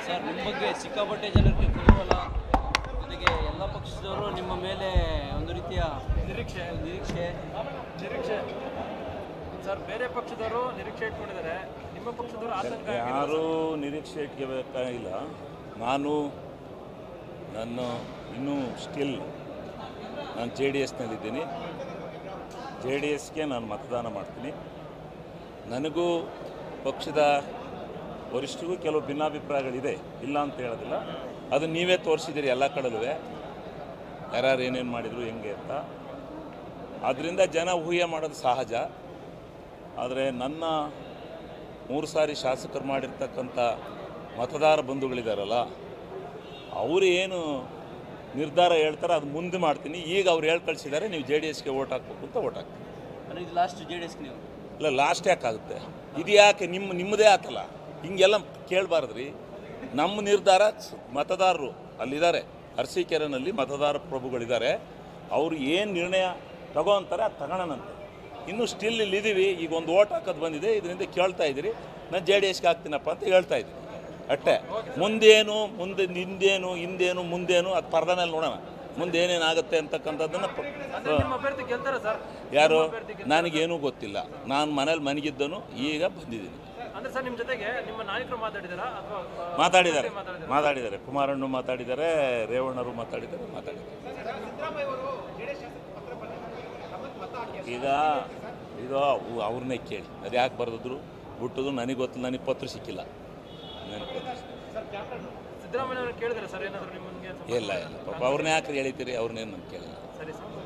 Sir ನಿಮ್ಮ ಬಗ್ಗೆ ಸಿಕ್ಕಾಪಟ್ಟೆ ಜನರಿಗೆ ಕುತೂಹಲ ಜೊತೆಗೆ ಎಲ್ಲ ಪಕ್ಷದವರು ನಿಮ್ಮ ಮೇಲೆ ಒಂದು ರೀತಿಯ ನಿರೀಕ್ಷೆ ನಿರೀಕ್ಷೆ ನಿರೀಕ್ಷೆ ಸರ್ ಬೇರೆ ಪಕ್ಷದವರು ನಿರೀಕ್ಷೆ ಇಟ್ಕೊಂಡಿದ್ದಾರೆ ನಿಮ್ಮ ಪಕ್ಷದವರು ಆತಂಕ ಆಗಿದೆ. ಯಾರೂ ನಿರೀಕ್ಷೆ ಇಟ್ಕೋಬೇಕಾಗಿಲ್ಲ ನಾನು ನನ್ನ ಇನ್ನೂ ಸ್ಟಿಲ್ ನಾನು ಜೆ ಡಿ ಎಸ್ನಲ್ಲಿದ್ದೀನಿ ಜೆ ಡಿ ಎಸ್ಗೆ ನಾನು ಮತದಾನ ಮಾಡ್ತೀನಿ ನನಗೂ ಪಕ್ಷದ ವರಿಷ್ಠರಿಗೂ ಕೆಲವು ಭಿನ್ನಾಭಿಪ್ರಾಯಗಳಿದೆ ಇಲ್ಲ ಅಂತ ಹೇಳೋದಿಲ್ಲ ಅದು ನೀವೇ ತೋರಿಸಿದ್ದೀರಿ ಎಲ್ಲ ಕಡೆಲೂ ಯಾರ್ಯಾರು ಏನೇನು ಮಾಡಿದರು ಹೆಂಗೆ ಅಂತ ಆದ್ದರಿಂದ ಜನ ಊಹೆ ಮಾಡೋದು ಸಹಜ ಆದರೆ ನನ್ನ ಮೂರು ಸಾರಿ ಶಾಸಕರು ಮಾಡಿರ್ತಕ್ಕಂಥ ಮತದಾರ ಬಂಧುಗಳಿದಾರಲ್ಲ ಅವರು ಏನು ನಿರ್ಧಾರ ಹೇಳ್ತಾರೆ ಅದು ಮುಂದೆ ಮಾಡ್ತೀನಿ ಈಗ ಅವ್ರು ಹೇಳಿ ಕಳಿಸಿದ್ದಾರೆ ನೀವು ಜೆ ಡಿ ಎಸ್ಗೆ ಓಟ್ ಹಾಕ್ಬೇಕು ಅಂತ ಓಟ್ ಹಾಕ್ತೀನಿ ಅಂದರೆ ಇದು ಲಾಸ್ಟ್ ಜೆ ಡಿ ಎಸ್ಗೆ ನೀವು ಇಲ್ಲ ಲಾಸ್ಟ್ ಯಾಕಾಗುತ್ತೆ ಇದು ಯಾಕೆ ನಿಮ್ಮ ನಿಮ್ಮದೇ ಆತಲ್ಲ ಹಿಂಗೆಲ್ಲ ಕೇಳಬಾರ್ದ್ರಿ ನಮ್ಮ ನಿರ್ಧಾರ ಸ್- ಮತದಾರರು ಅಲ್ಲಿದ್ದಾರೆ ಅರಸೀಕೆರೆನಲ್ಲಿ ಮತದಾರ ಪ್ರಭುಗಳಿದ್ದಾರೆ ಅವರು ಏನು ನಿರ್ಣಯ ತಗೋ ಅಂತಾರೆ ಅದು ತಗೊಳ್ಳೋಣಂತೆ ಇನ್ನೂ ಸ್ಟಿಲ್ ಇಲ್ಲಿ ಇದ್ದೀವಿ ಈಗ ಒಂದು ಓಟ್ ಹಾಕೋದು ಬಂದಿದೆ ಇದರಿಂದ ಕೇಳ್ತಾ ಇದ್ದೀರಿ ನಾನು ಜೆ ಡಿ ಎಸ್ಗೆ ಹಾಕ್ತೀನಪ್ಪ ಅಂತ ಹೇಳ್ತಾ ಇದ್ದೀನಿ ಅಷ್ಟೇ ಮುಂದೇನು ಮುಂದೆ ಹಿಂದೇನು ಹಿಂದೇನು ಮುಂದೇನು ಅದು ಪರ್ದ ಮೇಲೆ ನೋಡೋಣ ಮುಂದೆ ಏನೇನಾಗುತ್ತೆ ಅಂತಕ್ಕಂಥದ್ದನ್ನು ಪ- ಅಂದ್ರೆ ನಿಮ್ಮ ಅಭ್ಯರ್ಥಿ ಗೆಲ್ತಾರೆ ಸರ್ ಯಾರು ನನಗೇನೂ ಗೊತ್ತಿಲ್ಲ ನಾನು ಮನೇಲಿ ಮನಗಿದ್ದನು ಈಗ ಬಂದಿದ್ದೀನಿ ಅಂದ್ರೆ ಸರ್ ನಿಮ್ಮ ಜೊತೆಗೆ ನಿಮ್ಮ ನಾಯಕರು ಮಾತಾಡಿದಾರಾ ಅಥವಾ ಆ, ಮಾತಾಡಿದ್ದಾರೆ ಮಾತಾಡಿದಾರಾ? ಮಾತಾಡಿದ್ದಾರೆ ಕುಮಾರಣ್ಣು ಮಾತಾಡಿದ್ದಾರೆ ರೇವಣ್ಣರು ಮಾತಾಡಿದ್ದಾರೆ ಮಾತಾಡಿದ್ದಾರೆ ಈಗ ಇದು ಅವ್- ಅವ್ರನ್ನೇ ಕೇಳಿ ಅದು ಯಾಕೆ ಬರೆದಿದ್ರು ಬಿಟ್ಟದು ನನಗೆ ಗೊತ್ತಿಲ್ಲ ನನಗೆ ಪತ್ರ ಸಿಕ್ಕಿಲ್ಲ ನನಗೆ ಪತ್ರ ಸಿಕ್ಕಿಲ್ಲ. ಸಿದ್ದರಾಮಯ್ಯ ಅವರು ಕೇಳಿದ್ರೆ ಸರ್ ಏನಾದ್ರು ನಿಮ್ಮನ್ಗೆ ಇಲ್ಲ ಇಲ್ಲ ಪಾಪ ಅವ್ರನ್ನ ಯಾಕೆ ಹೇಳಿತೀರಿ ಅವ್ರನ್ನೇನು ನಾನು ಕೇಳಿಲ್ಲ ಸರಿ ಸರ್